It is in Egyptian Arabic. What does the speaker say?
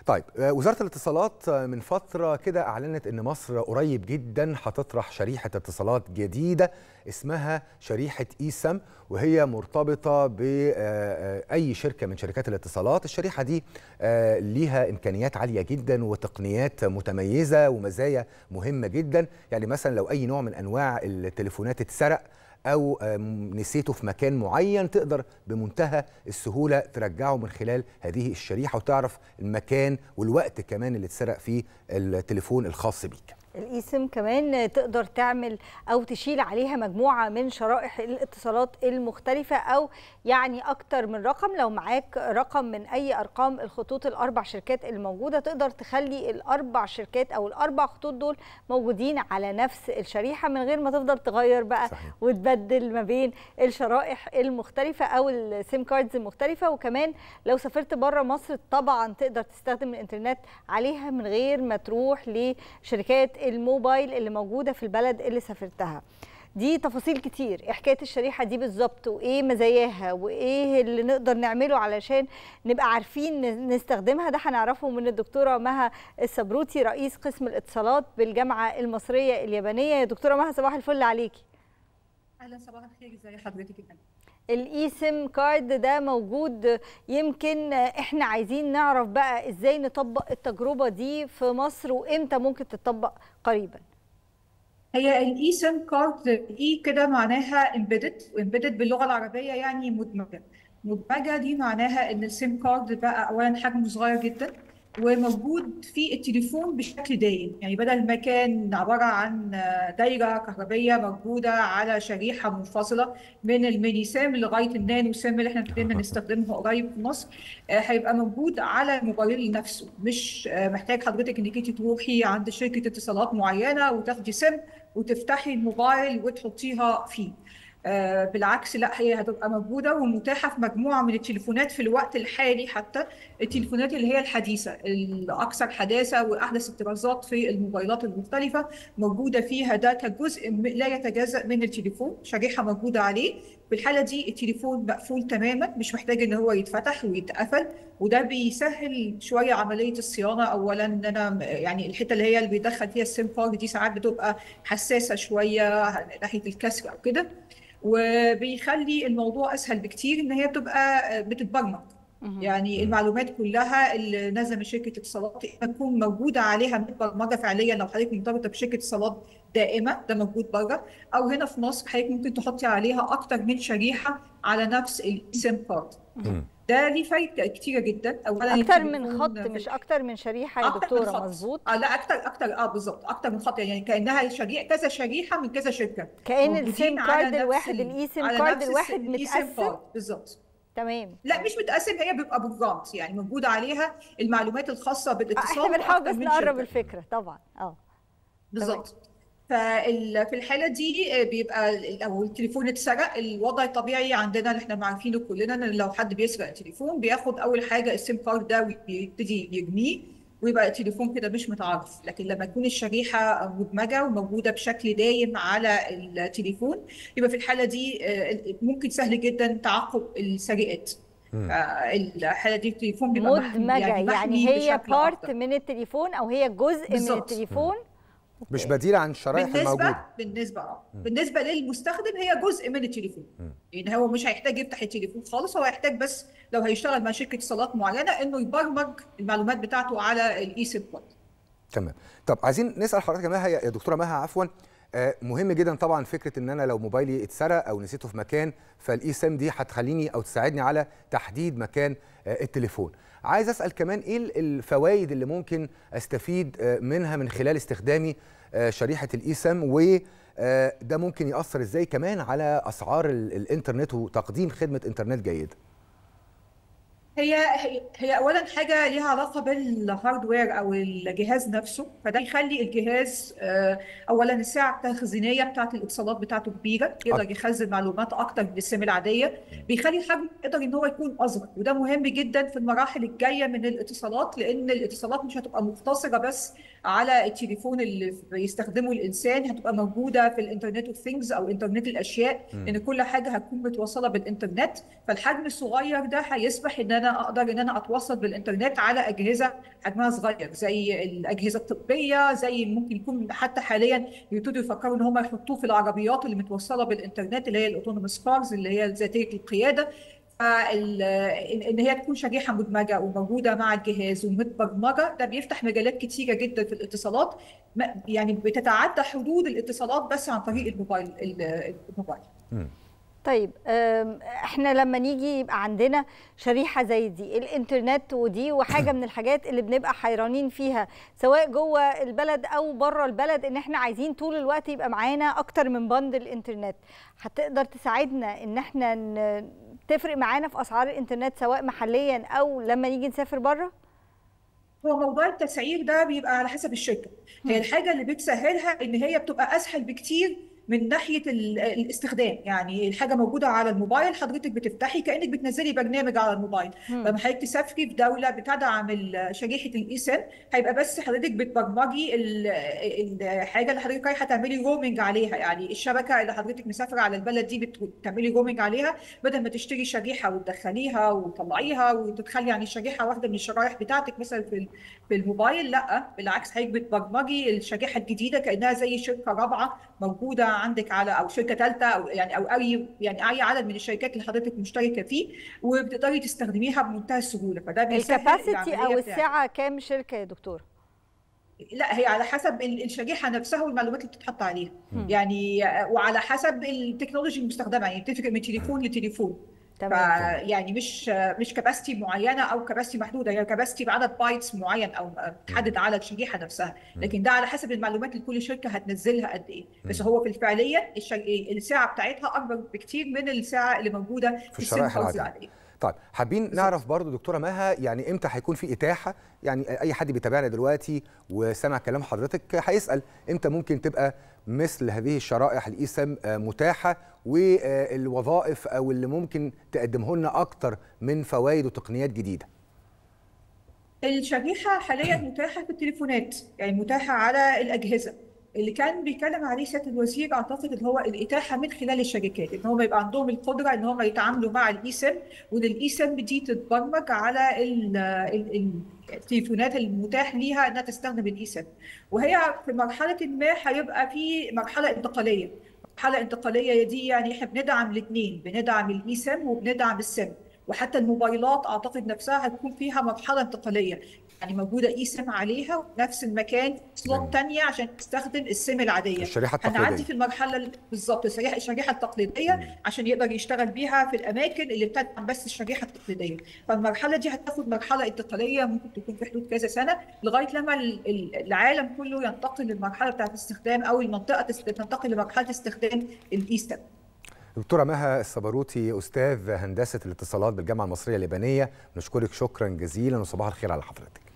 طيب وزاره الاتصالات من فتره كده اعلنت ان مصر قريب جدا هتطرح شريحه اتصالات جديده اسمها شريحه ايسم وهي مرتبطه باي شركه من شركات الاتصالات الشريحه دي ليها امكانيات عاليه جدا وتقنيات متميزه ومزايا مهمه جدا يعني مثلا لو اي نوع من انواع التليفونات اتسرق او نسيته في مكان معين تقدر بمنتهى السهوله ترجعه من خلال هذه الشريحه وتعرف المكان والوقت كمان اللي اتسرق فيه التليفون الخاص بيك الإيسم كمان تقدر تعمل أو تشيل عليها مجموعة من شرائح الاتصالات المختلفة أو يعني أكتر من رقم لو معاك رقم من أي أرقام الخطوط الأربع شركات الموجودة تقدر تخلي الأربع شركات أو الأربع خطوط دول موجودين على نفس الشريحة من غير ما تفضل تغير بقى صحيح. وتبدل ما بين الشرائح المختلفة أو السيم كاردز المختلفة وكمان لو سافرت بره مصر طبعا تقدر تستخدم الإنترنت عليها من غير ما تروح لشركات الموبايل اللي موجوده في البلد اللي سافرتها دي تفاصيل كتير ايه حكايه الشريحه دي بالظبط وايه مزاياها وايه اللي نقدر نعمله علشان نبقى عارفين نستخدمها ده هنعرفه من الدكتوره مها السبروتي رئيس قسم الاتصالات بالجامعه المصريه اليابانيه يا دكتوره مها صباح الفل عليكي اهلا صباح الخير ازي حضرتك الان الاي سيم كارد ده موجود يمكن احنا عايزين نعرف بقى ازاي نطبق التجربه دي في مصر وامتى ممكن تطبق قريبا هي الاي سيم كارد اي كده معناها امبيدد وامبيدد باللغه العربيه يعني مدمجه مدمجه دي معناها ان السيم كارد بقى اولا حجمه صغير جدا وموجود في التليفون بشكل دايم يعني بدل ما كان عبارة عن دايرة كهربية موجودة على شريحة منفصلة من الميني سيم لغاية النانو سيم اللي احنا ابتدينا نستخدمها قريب في مصر هيبقى موجود على الموبايل نفسه مش محتاج حضرتك انك انت تروحي عند شركة اتصالات معينة وتاخدي سيم وتفتحي الموبايل وتحطيها فيه آه بالعكس لا هي هتبقى موجوده ومتاحه في مجموعه من التليفونات في الوقت الحالي حتى التليفونات اللي هي الحديثه الاكثر حداثه واحدث الطرازات في الموبايلات المختلفه موجوده فيها ده كجزء لا يتجزا من التليفون شريحه موجوده عليه في الحاله دي التليفون مقفول تماما مش محتاج ان هو يتفتح ويتقفل وده بيسهل شويه عمليه الصيانه اولا ان انا يعني الحته اللي هي اللي بيدخل فيها السيم كارد دي ساعات بتبقى حساسه شويه ناحيه الكسر او كده وبيخلي الموضوع اسهل بكتير ان هي بتبقى بتتبرمج يعني المعلومات كلها اللي نازله من شركه اتصالات تكون موجوده عليها متبرمجه فعليا لو حضرتك مرتبطه بشركه اتصالات دائمه ده موجود بره او هنا في مصر حضرتك ممكن تحطي عليها اكتر من شريحه على نفس السيم كارد ده ليه فايده كتيره جدا اولا اكتر من خط مش اكتر من شريحه يا دكتوره مظبوط اه لا اكتر اكتر اه بالظبط اكتر من خط يعني كانها شريحه كذا شريحه من كذا شركه كان السيم كارد الواحد الاي سيم كارد الواحد متقسم بالظبط تمام لا مش متقسم هي بيبقى بروجرامز يعني موجود عليها المعلومات الخاصه بالاتصال احنا بنحاول بس نقرب الفكره طبعا اه بالظبط ففي الحاله دي بيبقى لو التليفون اتسرق الوضع الطبيعي عندنا اللي احنا عارفينه كلنا ان لو حد بيسرق التليفون بياخد اول حاجه السيم كارد ده ويبتدي يرميه ويبقى التليفون كده مش متعرف لكن لما تكون الشريحه مدمجه وموجوده بشكل دايم على التليفون يبقى في الحاله دي ممكن سهل جدا تعقب السرقات الحاله دي التليفون بيبقى مدمجه يعني, يعني هي بارت من التليفون او هي جزء بالزبط. من التليفون مش بديل عن الشرائح بالنسبة الموجوده بالنسبه اه بالنسبه للمستخدم هي جزء من التليفون يعني هو مش هيحتاج يفتح التليفون خالص هو هيحتاج بس لو هيشتغل مع شركه اتصالات معينه انه يبرمج المعلومات بتاعته على الاي سيم كود تمام طب عايزين نسال حضرتك يا مها يا دكتوره مها عفوا مهم جدا طبعا فكره ان انا لو موبايلي اتسرق او نسيته في مكان فالاي سيم دي هتخليني او تساعدني على تحديد مكان التليفون عايز اسال كمان ايه الفوائد اللي ممكن استفيد منها من خلال استخدامي شريحه الاي سم وده ممكن ياثر ازاي كمان على اسعار الانترنت وتقديم خدمه انترنت جيده هي هي اولا حاجه ليها علاقه بالهاردوير او الجهاز نفسه فده يخلي الجهاز اولا السعه التخزينيه بتاعه الاتصالات بتاعته كبيره يقدر يخزن معلومات اكتر من السيم العاديه بيخلي الحجم يقدر ان هو يكون اصغر وده مهم جدا في المراحل الجايه من الاتصالات لان الاتصالات مش هتبقى مقتصره بس على التليفون اللي بيستخدمه الانسان هتبقى موجوده في الانترنت اوف ثينجز او انترنت الاشياء ان كل حاجه هتكون متوصله بالانترنت فالحجم الصغير ده هيسمح ان انا انا اقدر ان انا اتوصل بالانترنت على اجهزه حجمها صغير زي الاجهزه الطبيه زي ممكن يكون حتى حاليا يبتدوا يفكروا ان هم يحطوه في العربيات اللي متوصله بالانترنت اللي هي الاوتونوموس كارز اللي هي ذاتيه القياده ان هي تكون شريحه مدمجه وموجوده مع الجهاز ومتبرمجه ده بيفتح مجالات كتيره جدا في الاتصالات يعني بتتعدى حدود الاتصالات بس عن طريق الموبايل الموبايل طيب احنا لما نيجي يبقى عندنا شريحه زي دي الانترنت ودي وحاجه من الحاجات اللي بنبقى حيرانين فيها سواء جوه البلد او بره البلد ان احنا عايزين طول الوقت يبقى معانا اكتر من بندل انترنت هتقدر تساعدنا ان احنا تفرق معانا في اسعار الانترنت سواء محليا او لما نيجي نسافر بره هو موضوع التسعير ده بيبقى على حسب الشركه هي الحاجه اللي بتسهلها ان هي بتبقى اسهل بكتير من ناحيه الاستخدام يعني الحاجه موجوده على الموبايل حضرتك بتفتحي كانك بتنزلي برنامج على الموبايل لما حضرتك تسافري في دوله بتدعم شريحه الايسن هيبقى بس حضرتك بتبرمجي الحاجه اللي حضرتك رايحه تعملي رومنج عليها يعني الشبكه اللي حضرتك مسافره على البلد دي بتعملي رومنج عليها بدل ما تشتري شريحه وتدخليها وتطلعيها وتدخلي يعني شريحه واحده من الشرايح بتاعتك مثلا في في الموبايل لا بالعكس حضرتك بتبرمجي الشريحه الجديده كانها زي شركه رابعه موجوده عندك على او شركه ثالثه او يعني او اي يعني اي عدد من الشركات اللي حضرتك مشتركه فيه وبتقدري تستخدميها بمنتهى السهوله فده بيسهل الكباسيتي او السعه كام شركه يا دكتور؟ لا هي على حسب الشريحه نفسها والمعلومات اللي بتتحط عليها م. يعني وعلى حسب التكنولوجي المستخدمه يعني بتفرق من تليفون لتليفون تمام يعني مش مش كباستي معينه او كباستي محدوده هي كباستي بعدد بايتس معين او تحدد على الشريحه نفسها لكن ده على حسب المعلومات اللي كل شركه هتنزلها قد ايه بس هو في الفعليه الساعه بتاعتها اكبر بكتير من الساعه اللي موجوده في الشرائح العاديه طيب حابين نعرف برضو دكتوره مها يعني امتى هيكون في اتاحه يعني اي حد بيتابعنا دلوقتي وسمع كلام حضرتك هيسال امتى ممكن تبقى مثل هذه الشرائح الايسم متاحه والوظائف او اللي ممكن تقدمه لنا اكتر من فوائد وتقنيات جديده الشريحه حاليا متاحه في التليفونات يعني متاحه على الاجهزه اللي كان بيتكلم عليه سياده الوزير اعتقد ان هو الاتاحه من خلال الشركات ان هم يبقى عندهم القدره ان هم يتعاملوا مع الايسم وان الايسم دي تتبرمج على التليفونات المتاح ليها انها تستخدم الايسم وهي في مرحله ما هيبقى في مرحله انتقاليه مرحله انتقاليه دي يعني احنا بندعم الاثنين بندعم الايسم وبندعم السم وحتى الموبايلات اعتقد نفسها هتكون فيها مرحله انتقاليه يعني موجوده اي سم عليها ونفس المكان سلوت ثانيه عشان تستخدم السم العاديه الشريحه التقليديه هنعدي في المرحله بالظبط الشريحه الشريحه التقليديه مم. عشان يقدر يشتغل بيها في الاماكن اللي بتدعم بس الشريحه التقليديه فالمرحله دي هتاخد مرحله انتقاليه ممكن تكون في حدود كذا سنه لغايه لما العالم كله ينتقل للمرحله بتاعت الاستخدام او المنطقه تنتقل لمرحله استخدام الايستم دكتورة مها الصبروتي أستاذ هندسة الاتصالات بالجامعة المصرية اليابانية نشكرك شكرا جزيلا وصباح الخير على حضرتك